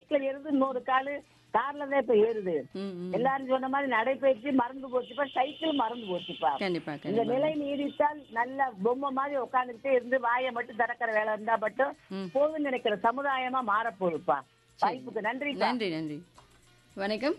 பைக்ல ஏறுது இன்னொரு காலு கார்ல தான் இப்ப ஏறுது ம் ம் எல்லாரும் சொன்ன மாதிரி நடைபயிற்சி மறந்து போச்சுப்பா சைக்கிள் மறந்து போச்சுப்பா கண்டிப்பா இந்த கண்டிப்பா நிலை நீடித்தால் நல்ல பொம்மை மாதிரி உட்காந்துக்கிட்டே இருந்து வாயை மட்டும் திறக்கிற வேலை இருந்தா மட்டும் ம். போதும்னு நினைக்கிற சமுதாயமா மாறப்போகுதுப்பா வாய்ப்புக்கு நன்றி நன்றி நன்றி வணக்கம்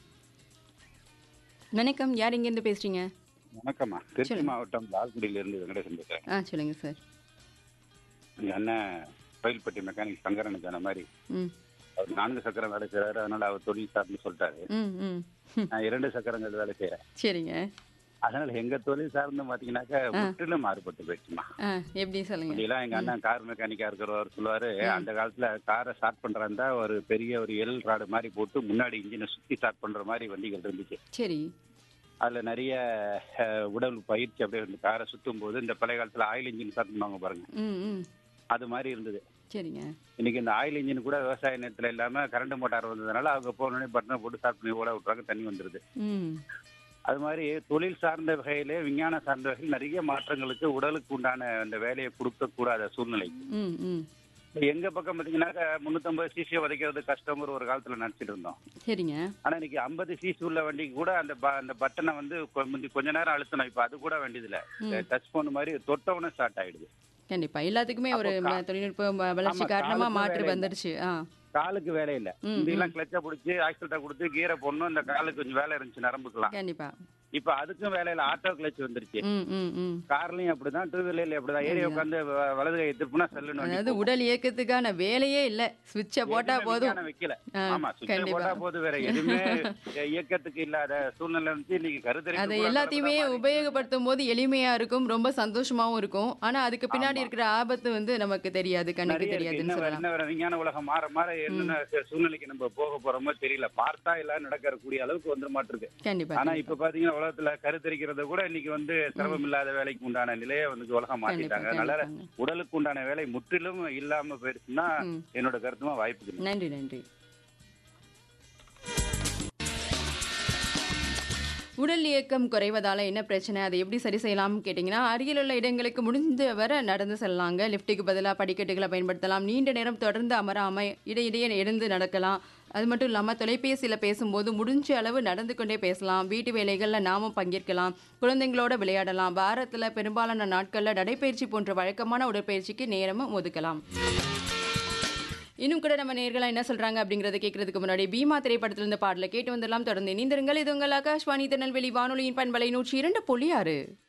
வணக்கம் யார் இங்கேருந்து பேசுறீங்க வணக்கம்மா திருச்சி மாவட்டம் லால்குடியில இருந்து வெங்கடேசன் பேசுறேன் ஆ சொல்லுங்க சார் எங்க அண்ணன் கோயில்பட்டி மெக்கானிக் சங்கரனுக்கு சொன்ன மாதிரி ம் அவர் நான்கு சக்கரம் வேலை செய்யறாரு அதனால அவர் தொழில் சார்ந்து சொல்லிட்டாரு ம் ம் நான் இரண்டு சக்கரங்கள் வேலை செய்யறேன் சரிங்க அதனால எங்க தொழில் சார்ந்து பாத்தீங்கன்னாக்கா முற்றிலும் மாறுபட்டு போயிடுச்சுமா ஆ எப்படி சொல்லுங்க அப்படிலாம் எங்க அண்ணன் கார் மெக்கானிக்கா இருக்கிறவர் சொல்லுவாரு அந்த காலத்துல காரை ஸ்டார்ட் பண்றாருந்தா ஒரு பெரிய ஒரு எல் ராடு மாதிரி போட்டு முன்னாடி இன்ஜினை சுத்தி ஸ்டார்ட் பண்ற மாதிரி வண்டிகள் இருந்துச்சு சரி அதுல நிறைய அஹ், உடல் பயிற்சி அப்படியே இருந்து காரை சுத்தும் போது இந்த பழைய காலத்துல ஆயில் இன்ஜின் ஸ்டார்ட் பண்ணுவாங்க பாருங்க ம் ம் அது மாதிரி இருந்தது சரிங்க இன்னைக்கு இந்த ஆயில் இன்ஜின் கூட விவசாய நேரத்துல இல்லாம கரண்ட் மோட்டார் வந்ததுனால அவங்க போனோடனே பட்டனை போட்டு ஸ்டார்ட் பண்ணி ஓட விட்டுறாங்க தண்ணி வந்துருது ம் அது மாதிரி தொழில் சார்ந்த வகையிலே விஞ்ஞான சார்ந்த வகையில் நிறைய மாற்றங்களுக்கு உடலுக்கு உண்டான அந்த வேலையை கொடுக்க கூடாத சூழ்நிலை ம் ம் இப்ப எங்க பக்கம் பாத்தீங்கன்னாக்கா முன்னூத்தம்பது சிசியை உதைக்கிறது கஷ்டங்கிற ஒரு காலத்துல நினைச்சிட்டு இருந்தோம் சரிங்க ஆனா இன்னைக்கு ஐம்பது சிசி உள்ள வண்டிக்கு கூட அந்த ப- அந்த பட்டனை வந்து கொ- முந்தி கொஞ்ச நேரம் அழுத்தணும் இப்ப அது கூட வேண்டியதில்ல டச் போன் மாதிரி தொட்டவுடனே ஸ்டார்ட் ஆயிடுது கண்டிப்பா எல்லாத்துக்குமே ஒரு அப்போ கா- ம- தொழில்நுட்ப வ- வளர்ச்சி ஆமா, காரணமா காலுக்கு மாற்று வேலை இல்ல. வந்துருச்சு ஆ காலுக்கு வேலை இல்ல ம், முந்தியெல்லாம் கிளச்சை பிடிச்சி ஆக்சிடென்ட்டை கொடுத்து கீரை போடணும் இந்த காலுக்கு கொஞ்சம் வேலை இருந்துச்சு நரம்புக்கலாம் கண்டிப்பா இப்ப அதுக்கும் வேலையில ஆட்டோ கிளச் வந்துருச்சு ம் ம் ம் கார்லயும் அப்படிதான் டூ வீலர்ல அப்படிதான் ஏறி உட்காந்து வ- வலது கை திருப்பினா செல்லுன்னு வண்டி அதாவது போகும். உடல் இயக்கத்துக்கான வேலையே இல்ல சுவிட்சை போட்டா எதுவுமே போதும் விஞ்ஞானம் வைக்கல ஆ, ஆமா சுவிட்சை கண்டிப்பா. போட்டா போது வேற எதுவுமே இயக்கத்துக்கு இல்லாத சூழ்நிலை வந்து இன்னைக்கு கருத்தரிப்பு அதை கூட எல்லாத்தையுமே கலப்படமா மாறி- உபயோகப்படுத்தும் போது எளிமையா இருக்கும் ரொம்ப சந்தோஷமாவும் இருக்கும் ஆனா அதுக்கு பின்னாடி இருக்கிற ஆபத்து வந்து நமக்கு தெரியாது கண்ணுக்கு நிறைய இருக்கு. தெரியாதுன்னு இன்னும் வேற- சொல்லலாம் இன்னும் வேற விஞ்ஞான உலகம் மாற மாற என்னென்ன சூழ்நிலைக்கு நம்ம போக போறோமோ தெரியல பார்த்தா எல்லாம் நடக்கக்கூடிய அளவுக்கு வந்துட மாட்டிருக்கு கண்டிப்பா ஆனா கண்டிப்பா. இப்ப பாத்தீங்கன்னா உலகத்துல கருத்தரிக்கிறத கூட இன்னைக்கு வந்து சிரமம் இல்லாத வேலைக்கு உண்டான நிலையை வந்து உலகம் மாத்திட்டாங்க கண்டிப்பா, அதனால கண்டிப்பாங்க. உடலுக்கு உண்டான வேலை முற்றிலும் இல்லாம போயிடுச்சுன்னா ம். என்னோட கருத்துமா வாய்ப்பு இல்லை நன்றி நன்றி உடல் இயக்கம் குறைவதால என்ன பிரச்சனை அதை எப்படி சரி செய்யலாம்னு கேட்டிங்கன்னா அருகில் உள்ள இடங்களுக்கு முடிந்த வரை நடந்து செல்லலாங்க லிஃப்ட்டுக்கு பதிலாக படிக்கட்டுகளை பயன்படுத்தலாம் நீண்ட நேரம் தொடர்ந்து அமராமல் இடையிடையே எழுந்து நடக்கலாம் அது மட்டும் இல்லாமல் தொலைபேசியில் பேசும்போது முடிஞ்ச அளவு நடந்து கொண்டே பேசலாம் வீட்டு வேலைகளில் நாமும் பங்கேற்கலாம் குழந்தைங்களோட விளையாடலாம் வாரத்தில் பெரும்பாலான நாட்களில் நடைப்பயிற்சி போன்ற வழக்கமான உடற்பயிற்சிக்கு நேரமும் ஒதுக்கலாம் இன்னும் கூட நம்ம நேர்களா என்ன சொல்றாங்க அப்படிங்கறத கேட்கறதுக்கு முன்னாடி பீமா திரைப்படத்திலிருந்து பாடல கேட்டு வந்துடலாம் தொடர்ந்து இணைந்திருங்கள் இது உங்கள் ஆகாஷ்வாணி திருநெல்வேலி வானொலியின் பண்பலை நூற்றி இரண்டு புள்ளி ஆறு